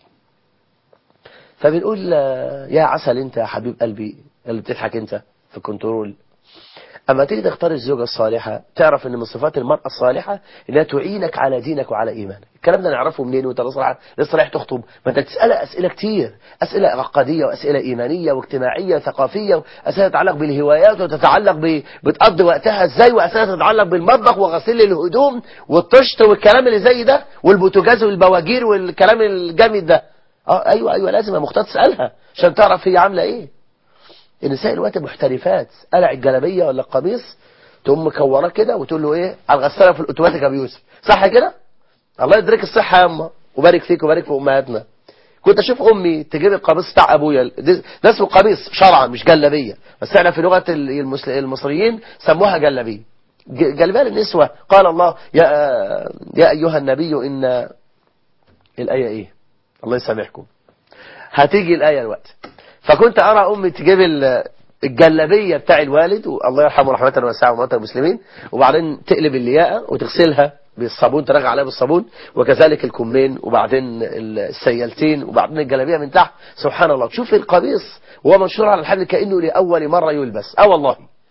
Speaker 1: فبنقول آه، يا عسل انت يا حبيب قلبي اللي بتضحك انت في الكنترول اما تيجي تختار الزوجة الصالحة تعرف ان من صفات المرأة الصالحة انها تعينك على دينك وعلى ايمانك الكلام ده نعرفه منين وانت لسه رايح لسه رايح تخطب ما انت تسألها اسئلة كتير اسئلة عقدية واسئلة ايمانية واجتماعية وثقافية واسئلة تتعلق بالهوايات وتتعلق ب... بتقضي وقتها ازاي واسئلة تتعلق بالمطبخ وغسيل الهدوم والطشت والكلام اللي زي ده والبوتاجاز والبواجير والكلام الجامد ده اه ايوه ايوه لازم يا مختار تسألها عشان تعرف هي عاملة ايه النساء الوقت محترفات قلع الجلابيه ولا القميص تقوم مكوراه كده وتقول له ايه على الغساله في الاوتوماتيك يا ابو يوسف صح كده الله يدرك الصحه يا اما وبارك فيك وبارك في امهاتنا كنت اشوف امي تجيب القميص بتاع ابويا ده ده اسمه قميص شرعا مش جلابيه بس احنا في لغه المسل- المصريين سموها جلابيه ج- جلابيه للنسوه قال الله يا يا ايها النبي ان الايه ايه الله يسامحكم هتيجي الايه الوقت فكنت ارى امي تجيب ال- الجلابيه بتاع الوالد والله يرحمه رحمه واسعه وموتى المسلمين وبعدين تقلب اللياقه وتغسلها بالصابون ترجع عليها بالصابون وكذلك الكمين وبعدين السيالتين وبعدين الجلابيه من تحت سبحان الله تشوف القميص وهو منشور على الحبل كانه لاول مره يلبس اه والله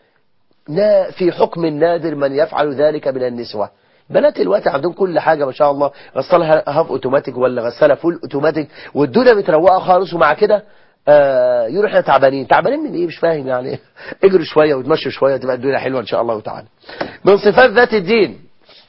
Speaker 1: نا في حكم نادر من يفعل ذلك من النسوة بنات الوقت عندهم كل حاجة ما شاء الله غسالها هاف اوتوماتيك ولا غسالة فول اوتوماتيك والدنيا متروقة خالص ومع كده آه يقولوا احنا تعبانين تعبانين من ايه مش فاهم يعني اجروا شوية وتمشوا شوية تبقى الدنيا حلوة ان شاء الله تعالى من صفات ذات الدين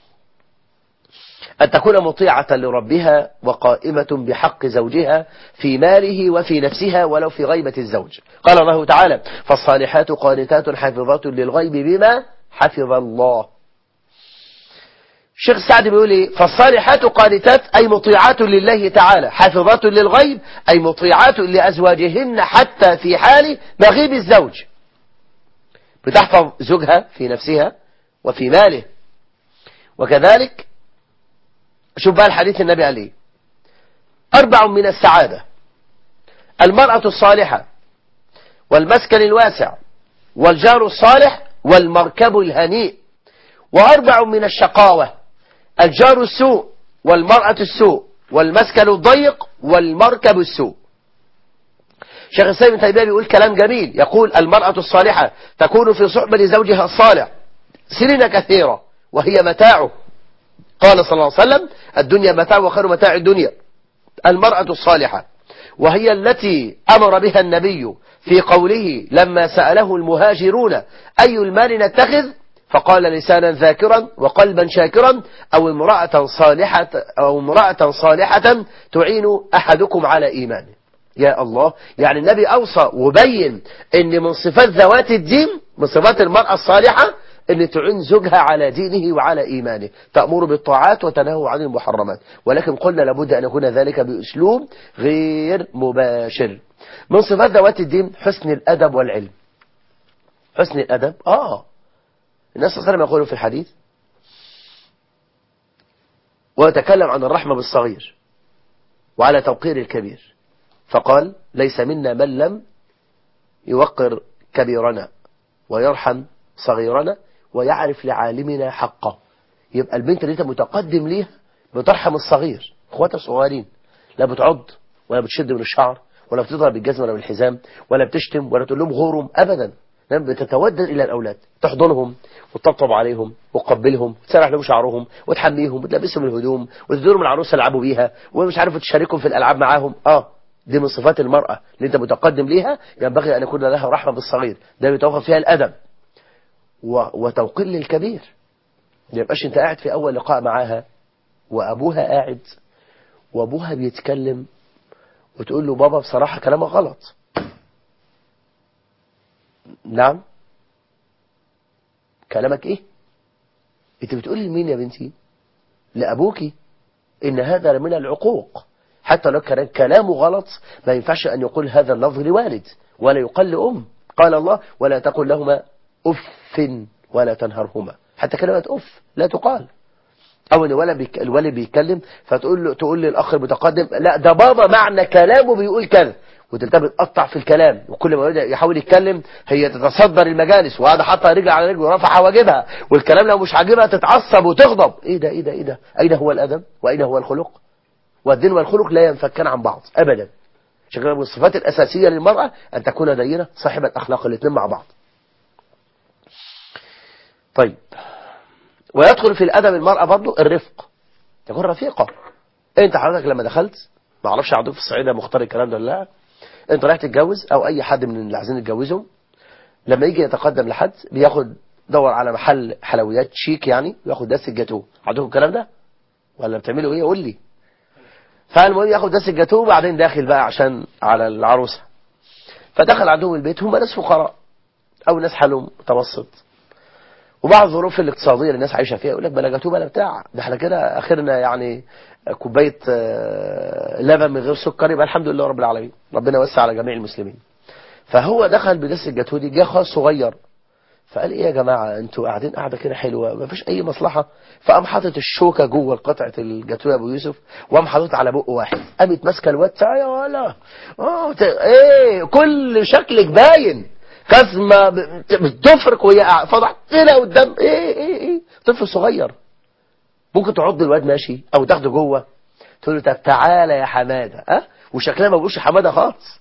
Speaker 1: أن تكون مطيعة لربها وقائمة بحق زوجها في ماله وفي نفسها ولو في غيبة الزوج قال الله تعالى فالصالحات قانتات حافظات للغيب بما حفظ الله الشيخ السعد بيقول ايه فالصالحات قانتات أي مطيعات لله تعالى حافظات للغيب أي مطيعات لأزواجهن حتى في حال مغيب الزوج بتحفظ زوجها في نفسها وفي ماله وكذلك شوف بقى الحديث النبي عليه أربع من السعادة المرأة الصالحة والمسكن الواسع والجار الصالح والمركب الهنيء وأربع من الشقاوة الجار السوء والمرأة السوء والمسكن الضيق والمركب السوء شيخ الإسلام ابن تيمية بيقول كلام جميل يقول المرأة الصالحة تكون في صحبة زوجها الصالح سنين كثيرة وهي متاعه قال صلى الله عليه وسلم الدنيا متاع وخير متاع الدنيا المرأة الصالحة وهي التي أمر بها النبي في قوله لما سأله المهاجرون أي المال نتخذ فقال لسانا ذاكرا وقلبا شاكرا أو امرأة صالحة أو امرأة صالحة تعين أحدكم على إيمانه يا الله يعني النبي أوصى وبين أن من صفات ذوات الدين من صفات المرأة الصالحة أن تعين زوجها على دينه وعلى إيمانه تأمر بالطاعات وتنهى عن المحرمات ولكن قلنا لابد أن يكون ذلك بأسلوب غير مباشر من صفات ذوات الدين حسن الأدب والعلم حسن الأدب آه الناس صلى الله عليه وسلم يقول في الحديث ويتكلم عن الرحمة بالصغير وعلى توقير الكبير فقال ليس منا من لم يوقر كبيرنا ويرحم صغيرنا ويعرف لعالمنا حقه يبقى البنت اللي انت متقدم ليها بترحم الصغير اخواتها الصغيرين لا بتعض ولا بتشد من الشعر ولا بتضرب بالجزمة ولا بالحزام ولا بتشتم ولا تقول لهم غورهم ابدا نعم بتتودد الى الاولاد تحضنهم وتطبطب عليهم وتقبلهم وتسرح لهم شعرهم وتحميهم وتلبسهم الهدوم وتدورهم العروسه يلعبوا بيها ومش عارف تشاركهم في الالعاب معاهم اه دي من صفات المرأة اللي انت متقدم ليها ينبغي ان يكون لها رحمة بالصغير ده بيتوفر فيها الادب و... وتوقير للكبير ما يبقاش انت قاعد في اول لقاء معاها وابوها قاعد وابوها بيتكلم وتقول له بابا بصراحة كلامك غلط نعم كلامك ايه انت بتقول لمين يا بنتي لابوكي ان هذا من العقوق حتى لو كان كلامه غلط ما ينفعش أن يقول هذا اللفظ لوالد ولا يقال لأم قال الله ولا تقل لهما أف ولا تنهرهما حتى كلمة أف لا تقال أو إن الولد بيك الولد بيتكلم فتقول له تقول للأخ المتقدم لا ده بابا معنى كلامه بيقول كذا وتبقى بتقطع في الكلام وكل ما الولد يحاول يتكلم هي تتصدر المجالس وهذا حاطه رجل على رجل ورفع حواجبها والكلام لو مش عاجبها تتعصب وتغضب ايه ده ايه ده ايه ده اين هو الادب واين هو الخلق والدين والخلق لا ينفكان عن بعض ابدا عشان كده من الصفات الاساسيه للمراه ان تكون دينه صاحبه اخلاق الاثنين مع بعض طيب ويدخل في الادب المراه برضه الرفق تكون رفيقه انت حضرتك لما دخلت ما اعرفش عندكم في الصعيد مختار الكلام ده ولا لا انت رايح تتجوز او اي حد من اللي عايزين يتجوزهم لما يجي يتقدم لحد بياخد دور على محل حلويات شيك يعني وياخد دست الجاتوه عندكم الكلام ده ولا بتعملوا ايه قول لي فالمهم ياخد دست الجاتوه وبعدين داخل بقى عشان على العروسه فدخل عندهم البيت هم ناس فقراء او ناس حالهم متوسط وبعض الظروف الاقتصاديه اللي الناس عايشه فيها يقول لك بلا جاتوه بلا بتاع ده احنا كده اخرنا يعني كوبايه آه، لبن من غير سكر يبقى الحمد لله رب العالمين ربنا يوسع على جميع المسلمين فهو دخل بدس الجاتوه دي جه خاص صغير فقال ايه يا جماعه انتوا قاعدين قاعده كده حلوه ما فيش اي مصلحه فقام حاطط الشوكه جوه قطعه الجاتوه يا ابو يوسف وقام حاططها على بق واحد قامت ماسكه الواد تعالى يا ولا اه ت- ايه كل شكلك باين كزمه ب- بتفرق وهي قاعدة. فضحت لها قدام ايه ايه ايه طفل صغير ممكن تعض الواد ماشي او تاخده جوه تقول له طب تعالى يا حماده ها وشكلها ما بيقولش حماده خالص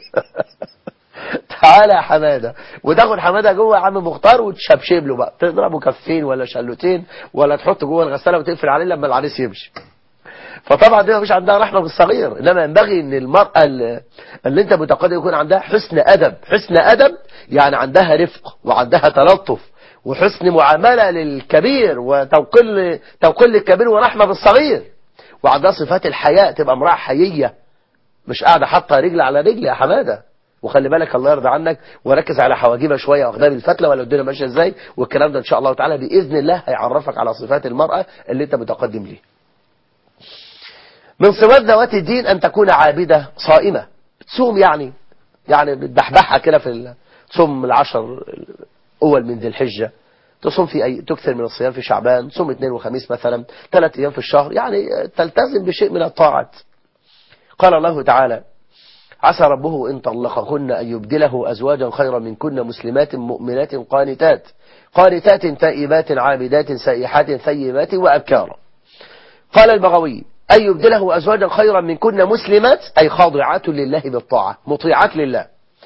Speaker 1: تعالى يا حماده وتاخد حماده جوه يا عم مختار وتشبشب له بقى تضربه كفين ولا شلوتين ولا تحطه جوه الغساله وتقفل عليه لما العريس يمشي فطبعا دي مفيش عندها رحمه بالصغير انما ينبغي ان المراه اللي, اللي انت متقدم يكون عندها حسن ادب حسن ادب يعني عندها رفق وعندها تلطف وحسن معامله للكبير وتوقيل توقيل للكبير ورحمه بالصغير وعندها صفات الحياء تبقى امراه حييه مش قاعده حاطه رجل على رجل يا حماده وخلي بالك الله يرضى عنك وركز على حواجبها شويه واخدها بالفتله ولا الدنيا ماشيه ازاي والكلام ده ان شاء الله تعالى باذن الله هيعرفك على صفات المراه اللي انت متقدم ليه من صفات ذوات الدين أن تكون عابدة صائمة تصوم يعني يعني بتبحبحها كده في ال- تصوم العشر الأول من ذي الحجة تصوم في أي تكثر من الصيام في شعبان تصوم اثنين وخميس مثلا ثلاث أيام في الشهر يعني تلتزم بشيء من الطاعات قال الله تعالى عسى ربه إن طلقهن أن يبدله أزواجا خيرا منكن مسلمات مؤمنات قانتات قانتات تائبات عابدات سائحات ثيبات وأبكارا قال البغوي أن يبدله أزواجا خيرا منكن مسلمات أي خاضعات لله بالطاعة مطيعات لله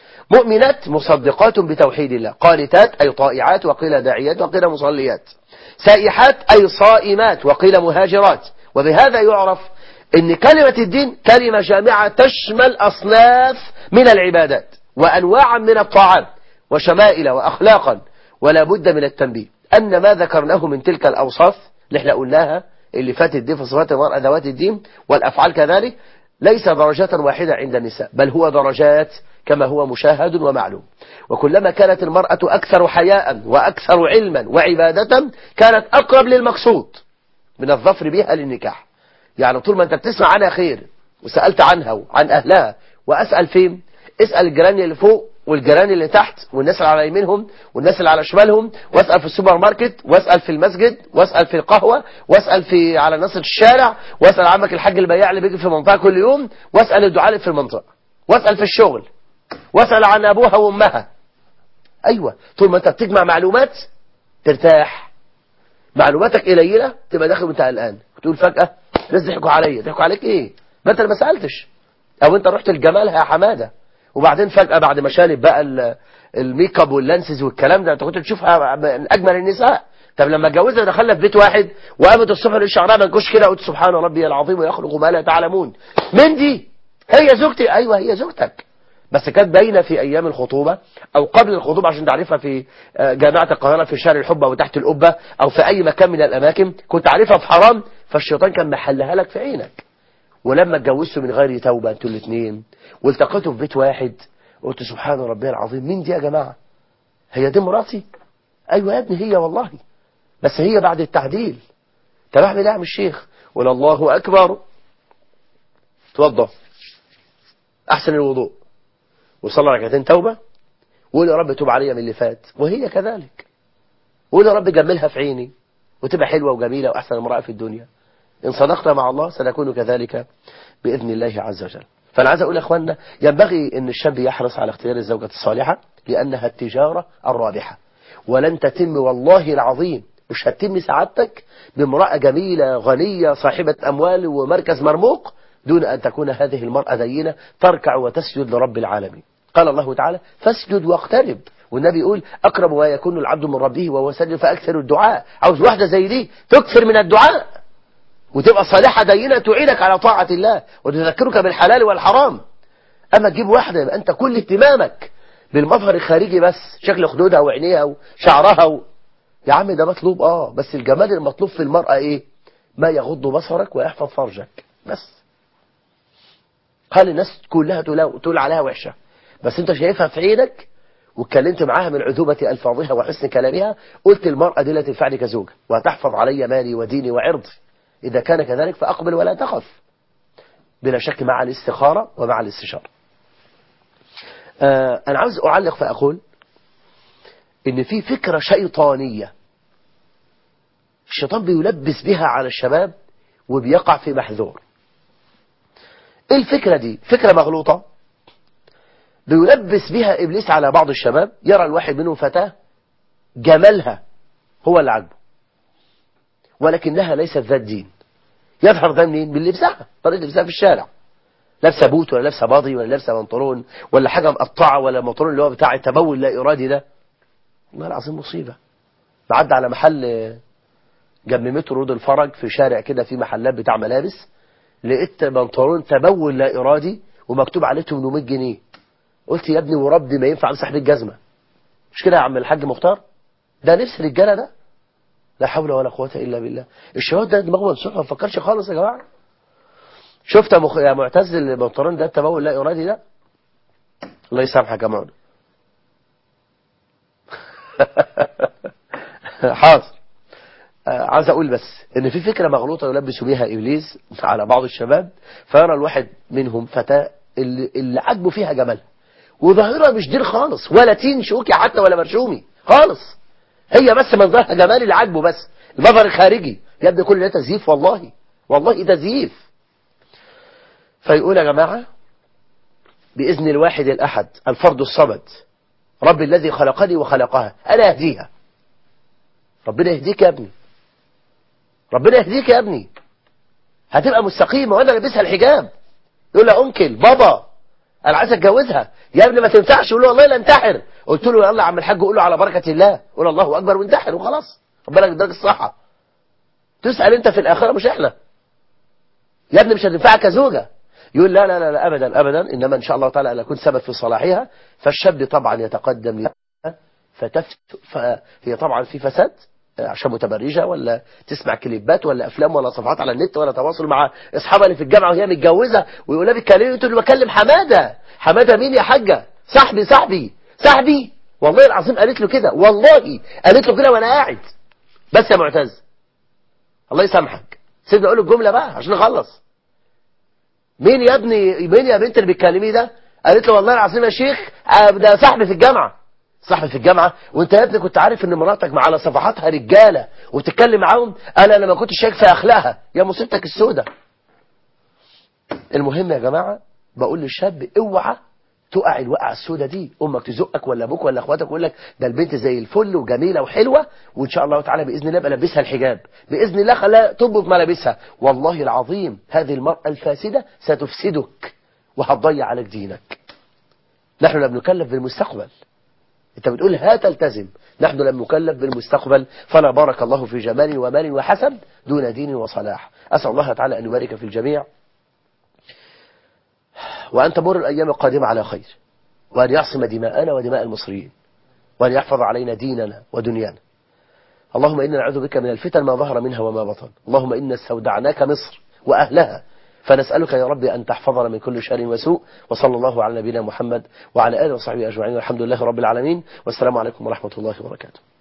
Speaker 1: مؤمنات مصدقات بتوحيد الله قانتات أي طائعات وقيل داعيات وقيل مصليات سائحات أي صائمات وقيل مهاجرات وبهذا يعرف أن كلمة الدين كلمة جامعة تشمل أصناف من العبادات وأنواعا من الطاعات وشمائل وأخلاقا ولا بد من التنبيه أن ما ذكرناه من تلك الأوصاف اللي احنا قلناها اللي فاتت دي في صفات المرأة ذوات الدين والأفعال كذلك ليس درجة واحدة عند النساء بل هو درجات كما هو مشاهد ومعلوم وكلما كانت المرأة أكثر حياء وأكثر علما وعبادة كانت أقرب للمقصود من الظفر بها للنكاح يعني طول ما أنت بتسمع عنها خير وسألت عنها وعن أهلها وأسأل فين اسأل الجيران اللي فوق والجيران اللي تحت والناس اللي على يمينهم والناس اللي على شمالهم واسأل في السوبر ماركت واسأل في المسجد واسأل في القهوة واسأل في على ناصية الشارع واسأل عمك الحاج البياع اللي بيجي في المنطقة كل يوم واسأل الدعاء اللي في المنطقة واسأل في الشغل واسأل عن أبوها وأمها أيوة طول ما أنت بتجمع معلومات ترتاح معلوماتك قليلة تبقى داخل وانت قلقان وتقول فجأة ناس ضحكوا عليا ضحكوا عليك ايه ما انت اللي ما سألتش او انت رحت لجمالها يا حمادة وبعدين فجأة بعد ما شالت بقى ال- الميك اب واللانسز والكلام ده انت كنت تشوفها من اجمل النساء طب لما اتجوزها دخلنا في بيت واحد وقامت الصبح للشعراء منكوش كده قلت سبحان ربي العظيم ويخلق ما لا تعلمون من دي هي زوجتي ايوه هي زوجتك بس كانت باينه في ايام الخطوبه او قبل الخطوبه عشان تعرفها في آه، جامعه القاهره في شارع الحب او تحت القبه او في اي مكان من الاماكن كنت عارفها في حرام فالشيطان كان محلها لك في عينك ولما اتجوزتوا من غير توبه انتوا الاثنين والتقيتوا في بيت واحد قلت سبحان ربي العظيم مين دي يا جماعه هي دي مراتي ايوه يا ابني هي والله بس هي بعد التعديل طب اعمل ايه يا عم الشيخ ولا الله اكبر توضى أحسن الوضوء وصلى ركعتين توبة وقول يا رب توب عليا من اللي فات وهي كذلك وقول يا رب جملها في عيني وتبقى حلوة وجميلة وأحسن امرأة في الدنيا إن صدقنا مع الله سنكون كذلك بإذن الله عز وجل فأنا عايز أقول يا أخوانا ينبغي أن الشاب يحرص على اختيار الزوجة الصالحة لأنها التجارة الرابحة ولن تتم والله العظيم مش هتتم سعادتك بامرأة جميلة غنية صاحبة أموال ومركز مرموق دون أن تكون هذه المرأة دينة تركع وتسجد لرب العالمين قال الله تعالى فاسجد واقترب والنبي يقول أقرب ما يكون العبد من ربه وهو سجد فأكثر الدعاء عاوز واحدة زي دي تكثر من الدعاء وتبقى صالحة دينة تعينك على طاعة الله وتذكرك بالحلال والحرام أما تجيب واحدة يبقى أنت كل اهتمامك بالمظهر الخارجي بس شكل خدودها وعينيها وشعرها و... يا عم ده مطلوب اه بس الجمال المطلوب في المرأة ايه ما يغض بصرك ويحفظ فرجك بس قال الناس كلها تقول, تقول عليها وحشة بس انت شايفها في عينك واتكلمت معاها من عذوبة ألفاظها وحسن كلامها قلت المرأة دي لا تنفعني كزوجة وهتحفظ علي مالي وديني وعرضي إذا كان كذلك فأقبل ولا تخف بلا شك مع الاستخارة ومع الاستشارة آه أنا عاوز أعلق فأقول إن في فكرة شيطانية الشيطان بيلبس بها على الشباب وبيقع في محذور إيه الفكرة دي فكرة مغلوطة بيلبس بها إبليس على بعض الشباب يرى الواحد منهم فتاة جمالها هو اللي عجبه ولكنها ليست ذات دين يظهر ده منين من لبسها طريقة لبسها في الشارع لابسه بوت ولا لابسه باضي ولا لابسه بنطلون ولا حاجة مقطعة ولا بنطلون اللي هو بتاع التبول لا إرادي ده والله العظيم مصيبة بعدي على محل جنب مترو رود الفرج في شارع كده في محلات بتاع ملابس لقيت بنطلون تبول لا إرادي ومكتوب عليه 800 جنيه قلت يا ابني وربي ما ينفع امسح بيه الجزمة مش كده يا عم الحاج مختار ده نفس الرجاله ده لا حول ولا قوة إلا بالله الشباب ده دماغه منسوخ ما فكرش خالص يا جماعة شفت يا, مخ... يا معتز البنطلون ده التبول لا إرادي ده الله يسامحك يا معنا حاضر عايز أقول بس إن في فكرة مغلوطة يلبس بها إبليس على بعض الشباب فيرى الواحد منهم فتاة اللي, اللي عجبه فيها جمالها وظاهرها مش دير خالص ولا تين شوكي حتى ولا مرشومي خالص هي بس منظرها جمال اللي عاجبه بس المظهر الخارجي يبدو كل ده تزييف والله والله تزييف فيقول يا جماعة بإذن الواحد الأحد الفرد الصمد رب الذي خلقني وخلقها أنا أهديها ربنا يهديك يا ابني ربنا يهديك يا ابني هتبقى مستقيمة وأنا لابسها الحجاب يقول لها أنكل بابا أنا عايز أتجوزها يا ابني ما تنفعش يقول له والله لا انتحر قلت له يلا يا عم الحاج قول له على بركة الله قول الله أكبر وانتحر وخلاص ربنا يديك الصحة تسأل أنت في الآخرة مش إحنا يا ابني مش هتنفعك كزوجة يقول لا لا لا, لا أبدا أبدا إنما إن شاء الله تعالى أنا أكون سبب في صلاحها فالشاب طبعا يتقدم لها فتفت فهي طبعا في فساد عشان متبرجة ولا تسمع كليبات ولا أفلام ولا صفحات على النت ولا تواصل مع أصحابها اللي في الجامعة وهي متجوزة ويقول لها بتكلمي تقول له بكلم حمادة حمادة مين يا حاجة صاحبي صاحبي صاحبي والله العظيم قالت له كده والله قالت له كده وأنا قاعد بس يا معتز الله يسامحك سيبني أقول الجملة بقى عشان نخلص مين يا ابني مين يا بنت اللي بتكلميه ده قالت له والله العظيم يا شيخ ده صاحبي في الجامعة صاحبي في الجامعة وانت يا ابني كنت عارف ان مراتك مع على صفحاتها رجالة وتتكلم معاهم انا انا ما كنتش شايف في اخلاقها يا مصيبتك السودة المهم يا جماعة بقول للشاب اوعى تقع الوقعة السودة دي امك تزقك ولا ابوك ولا اخواتك يقول لك ده البنت زي الفل وجميلة وحلوة وان شاء الله تعالى باذن الله بلبسها الحجاب باذن الله خلاها تضبط ملابسها والله العظيم هذه المرأة الفاسدة ستفسدك وهتضيع عليك دينك نحن لم نكلف بالمستقبل انت بتقول ها تلتزم نحن لم نكلف بالمستقبل فلا بارك الله في جمال ومال وحسب دون دين وصلاح أسأل الله تعالى أن يبارك في الجميع وأن تمر الأيام القادمة على خير وأن يعصم دماءنا ودماء المصريين وأن يحفظ علينا ديننا ودنيانا اللهم إنا نعوذ بك من الفتن ما ظهر منها وما بطن اللهم إنا استودعناك مصر وأهلها فنسألك يا رب أن تحفظنا من كل شر وسوء وصلى الله على نبينا محمد وعلى آله وصحبه أجمعين والحمد لله رب العالمين والسلام عليكم ورحمة الله وبركاته